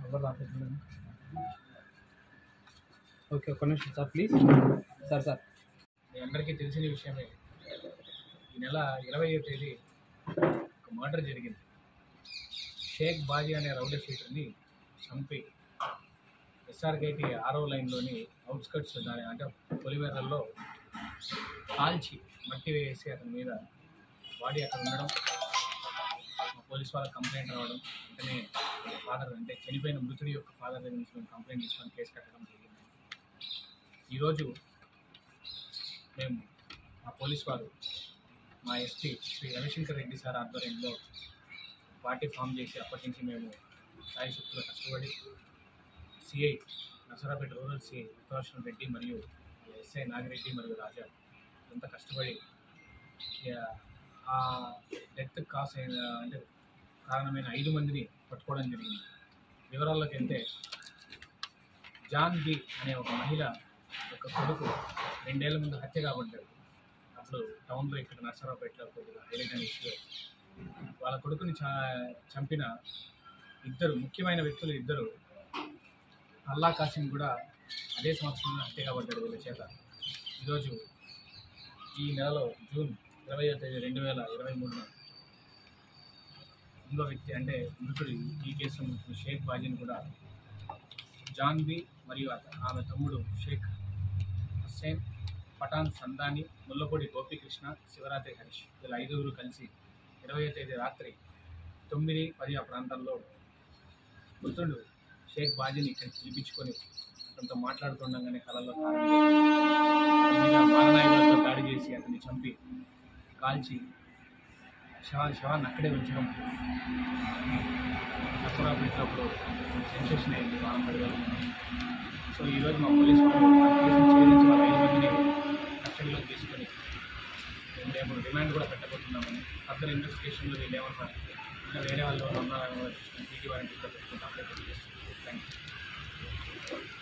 ఎవరు రాకపోతున్నాను ఓకే ఒక్క నిమిషం సార్ ప్లీజ్ సార్ సార్ మీ అందరికీ తెలిసిన విషయమే ఈ నెల ఇరవయో తేదీ ఒక మర్డర్ జరిగింది షేక్ బాజీ అనే రౌడీ షీటర్ని చంపి ఎస్ఆర్కేటి ఆరో లైన్లోని అవుట్స్కట్స్ దాని అంటే పొలిమేరల్లో కాల్చి మట్టి వేసి అతని మీద బాడీ అక్కడ ఉండడం మా పోలీస్ వాళ్ళకి కంప్లైంట్ రావడం వెంటనే ఫాదర్ అంటే చనిపోయిన మృతుడి యొక్క ఫాదర్ దగ్గర నుంచి మేము కంప్లైంట్ తీసుకొని కేసు కట్టడం జరిగింది ఈరోజు మేము మా పోలీస్ వారు మా ఎస్పీ శ్రీ రవిశంకర్ రెడ్డి సార్ ఆధ్వర్యంలో పార్టీ ఫామ్ చేసి అప్పటి నుంచి మేము సాయి శక్తులు కష్టపడి CI Nasarapeta rural CI Uttarashwaram Reddy మరియు ఎస్ఐ నాగిరెడ్డి మరియు రాజా అంతా కష్టపడి ఇక ఆ డెత్ కాస్ అయిన అంటే కారణమైన ఐదు మందిని పట్టుకోవడం జరిగింది వివరాల్లోకి వెళ్తే జాన్ బి అనే ఒక మహిళ యొక్క కొడుకు రెండేళ్ల ముందు హత్య కాబడ్డాడు అప్పుడు టౌన్లో ఇక్కడ నర్సరావుపేటలో కొద్దిగా హైలైట్ అయిన ఇష్యూ వాళ్ళ కొడుకుని చా చంపిన ఇద్దరు ముఖ్యమైన వ్యక్తులు ఇద్దరు అల్లా కాసిం కూడా అదే సంవత్సరంలో హత్య కాబడ్డాడు వీళ్ళ చేత ఈరోజు ఈ నెలలో జూన్ ఇరవై తేదీ రెండు వేల ఇరవై మూడున ఇంకో వ్యక్తి అంటే మృతుడు ఈ కేసులో మృతుడు షేక్ బాజీని కూడా జాన్వి మరియు అత- ఆమె తమ్ముడు షేక్ హుస్సేన్ పఠాన్ సందాని ముల్లపూడి గోపీకృష్ణ శివరాత్రి హరీష్ వీళ్ళ ఐదుగురు కలిసి ఇరవై తేదీ రాత్రి తొమ్మిది పది ఆ ప్రాంతాల్లో మృతుడు షేక్ బాజీని ఇక్కడికి పిలిపించుకొని అతనితో మాట్లాడుతుండగానే కళల్లో కారణం అతని మీద మారణాయుధాలతో దాడి చేసి అతన్ని చంపి కాల్చి శవ శవాన్ని అక్కడే ఉంచడం దసరాపేటలో అప్పుడు సెన్సేషన్ అయింది వారం పడిగలు సో ఈరోజు మా పోలీసు వాళ్ళు ఆ కేసును ఛేదించి వాళ్ళ ఐదు మందిని కస్టడీలోకి తీసుకొని మేము రిమాండ్ కూడా పెట్టబోతున్నామని ఫర్దర్ ఇన్వెస్టిగేషన్లో వీళ్ళు ఏమన్నా ఇంకా వేరే వాళ్ళు ఉన్నారని కూడా చూసుకొని పీటీ వారిని కూడా పెట్టుకుంటాం థ్యాంక్ యూ